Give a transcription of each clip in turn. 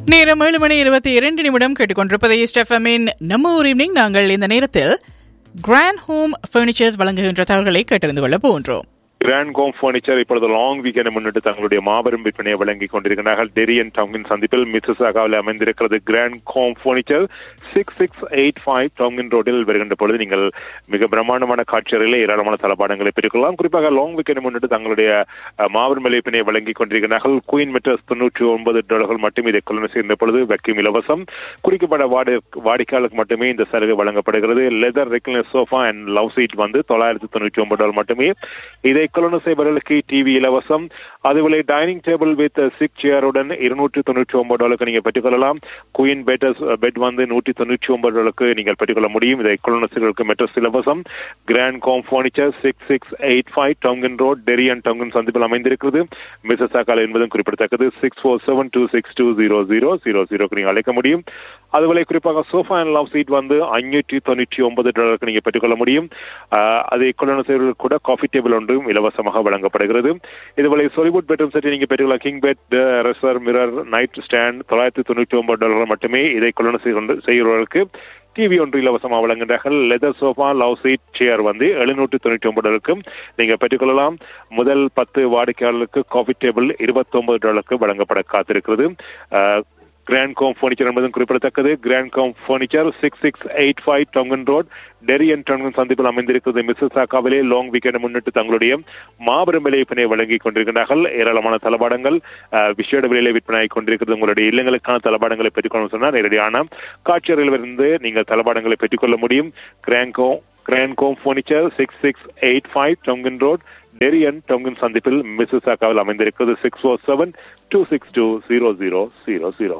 நேரம் ஏழு மணி இருபத்தி இரண்டு நிமிடம் கேட்டுக்கொண்டிருப்பது ஸ்டெஃபமின் நம்ம ஊர் ஈவினிங் நாங்கள் இந்த நேரத்தில் கிராண்ட் ஹோம் ஃபர்னிச்சர்ஸ் வழங்குகின்ற தகவல்களை கேட்டறிந்து கொள்ள போகின்றோம் கிராண்ட் கோம் பர்னிச்சர் இப்பொழுது லாங் வீக்கெண்டை முன்னிட்டு தங்களுடைய மாபெரும் விற்பனையை வழங்கிக் கொண்டிருக்கிறார்கள் டெரியன் டவுங்கின் சந்திப்பில் மிஸ்ஸாகாவில் அமைந்திருக்கிறது grand home furniture six six eight five Tomken ரோட்டில் வருகின்ற பொழுது நீங்கள் மிக பிரம்மாண்டமான காட்சியறையில் ஏராளமான தளபாடங்களை பெற்றுக்கொள்ளலாம் குறிப்பாக லாங் வீக்கெண்டை முன்னிட்டு தங்களுடைய அஹ், மாபெரும் விலைப்பினை வழங்கிக் கொண்டிருக்கிறார்கள் குயின் மெட்டர்ஸ் தொன்னூற்றி ஒன்பது டாலர்கள் மட்டும் இதை கொள்ளும் சேர்ந்த பொழுது வெக்கிம் இலவசம் குறிக்கப்பட்ட வாடி வாடிக்கையாளருக்கு மட்டுமே இந்த சலுகை வழங்கப்படுகிறது leather recliner sofa and love seat வந்து தொள்ளாயிரத்தி தொண்ணூற்றி ஒன்பது டாலர் மட்டுமே இதை கொள்ளும் செய்பவர்களுக்கு டிவி இலவசம் அதுபோல டைனிங் டேபிள் வித் சிக் சேருடன் இருநூற்றி தொண்ணூற்றி ஒன்பது டாலருக்கு நீங்கள் பெற்றுக்கொள்ளலாம் குயின் பெட்டர்ஸ் பெட் வந்து நூற்றி தொண்ணூற்றி ஒன்பது டாலருக்கு நீங்கள் பெற்றுக்கொள்ள முடியும் இதை கொள்ளுநர்களுக்கு மெட்ரஸ் இலவசம் grand home furniture six six eight five Tomken road Derry Tomken சந்திப்பில் அமைந்திருக்கிறது மிசஸ் ஆக்கால் என்பதும் குறிப்பிடத்தக்கது six four seven two six two zero zero zero ஜீரோக்கு நீங்கள் அழைக்க முடியும் அதுபோல குறிப்பாக சோஃபா அண்ட் லவ் சீட் வந்து ஐநூற்றி தொண்ணூற்றி ஒன்பது டாலருக்கு நீங்கள் பெற்றுக்கொள்ள முடியும் ஆஹ் அதை கொள்ளுநர் செய்வர்களுக்கு கூட காஃபி டேபிள் ஒன்றும் இலவசமாக வழங்கப்படுகிறது இதுபோல சொலிவுட் பெட்ரூம் செட் நீங்கள் பெற்றுக்கொள்ள king bed dresser mirror night stand தொள்ளாயிரத்தி தொண்ணூற்றி ஒன்பது டாலர் மட்டுமே இதை கொள்ளுநர் செய்கின்ற- செய்கிறவர்களுக்கு டிவி ஒன்று இலவசமாக வழங்குகிறார்கள் leather sofa love seat chair வந்து எழுநூற்றி தொண்ணூற்றி ஒன்பதுக்கும் நீங்கள் பெற்றுக்கொள்ளலாம் முதல் பத்து வாடிக்கையாளர்களுக்கு காஃபி டேபிள் இருபத்தி ஒன்பது டாலருக்கு வழங்கப்பட காத்திருக்கிறது ஆஹ், கிராண்ட் கோம் ஃபர்னிச்சர் என்பதும் குறிப்பிடத்தக்கது grand home furniture six six eight five Tomken road Derry Tomken சந்திப்பில் அமைந்திருக்கிறது மிஸ்ஸஸ் சாக்காவிலே லாங் வீக்கெண்ட் முன்னிட்டு தங்களுடைய மாபெரும் விலைப்பினை வழங்கிக் கொண்டிருக்கிறார்கள் ஏராளமான தளபாடங்கள் அஹ், விசேட விலையில விற்பனையாகிக் கொண்டிருக்கிறது உங்களுடைய இல்லங்களுக்கான தளபாடங்களை பெற்றுக்கொள்ளணும் சொன்னால் நேரடியான காட்சியறையிலிருந்து நீங்கள் தளபாடங்களை பெற்றுக்கொள்ள முடியும் கிராங்கோ grand home furniture six six eight five Tomken road Derry Tomken சந்திப்பில் மிஸ்ஸஸாக்காவில் அமைந்திருக்கிறது six four seven two six two zero zero zero zero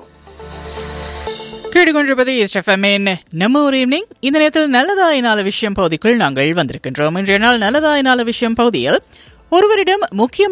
கேட்டுக்கொண்டிருப்பது ஸ்டெஃபமின் நம்ம ஊர் ஈவினிங் இந்த நேரத்தில் நல்லதாயினால விஷயம் பகுதிக்குள் நாங்கள் வந்திருக்கின்றோம் இன்றைய நாள் நல்லதாயினால விஷயம் பகுதியில் ஒருவரிடம் முக்கியமான